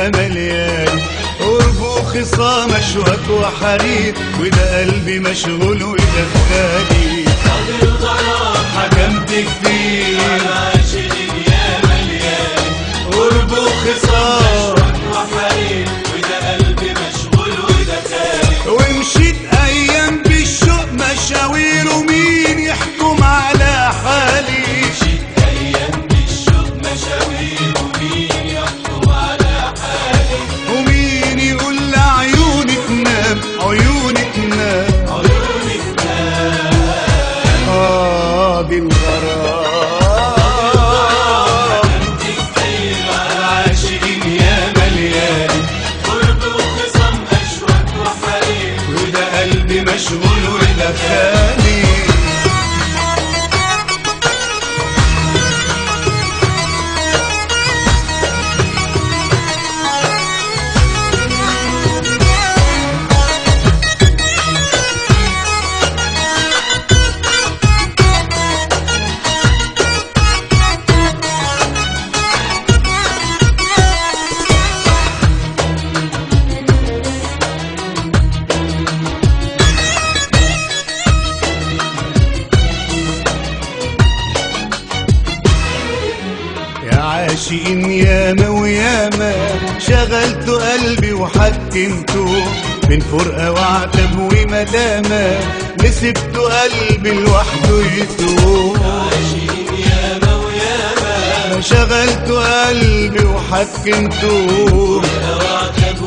يا مليان قرب وخصام اشواك وحرير وده قلبي مشغول وده خالي قدر الغرام حكمت كتير عاشقين يا مليان قرب وخصام وحرير وده قلبي مشغول وده خالي ومشيت ايام بالشوق مشاوير ومين يحكم على حالي ايام بالشوق مشاوير ومين يحكم على حالي ومين يقول لعيوني تنام عيوني تنام عيونك اه بالغرام انت كتير على عاشقين يا مليان قرب وخصام اشواك وحرير وده قلبي مشغول وده خالي يا عاشقين ياما وياما شغلت قلبي وحكمته من فرقة وعتب ومدامة لسبت قلبي لوحده يتوه عاشقين ياما وياما شغلت قلبي وحكمته وعتب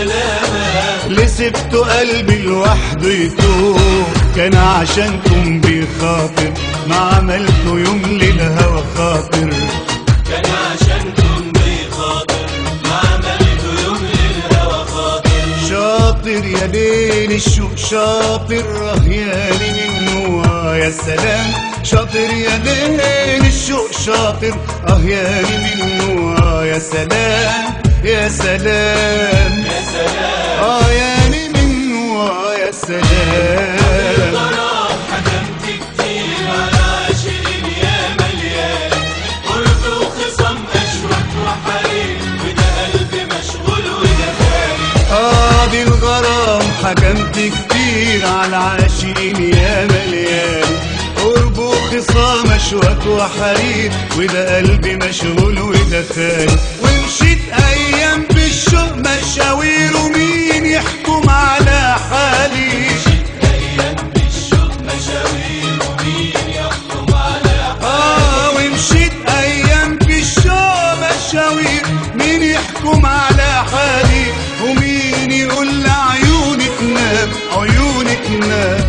وملامة لسبت قلبي لوحده يتوه كان عشانكم بخاطر ما عملته يوم للهوى خاطر كان عشانكم بخاطر ما عملت يوم للهوى خاطر شاطر يا ليل الشوق شاطر رهياني منه آه يا سلام شاطر يا ليل الشوق شاطر رهياني منه آه يا سلام يا سلام يا سلام اه ياني منه آه يا سلام غرام حكمت كتير على عاشقين يا مليان قرب وخصام اشواك وحرير وده قلبي مشغول وده خالي اه دي الغرام حكمت كتير على عاشقين يا مليان قرب وخصام اشواك وحرير وده قلبي مشغول وده خالي ومشيت ايام بالشوق مشاوير ومين يحكم على حالي ايام بالشوق مشاوير ومين يحكم على اه ومشيت ايام بالشوق مشاوير مين يحكم على حالي ومين يقول لعيوني تنام عيوني تنام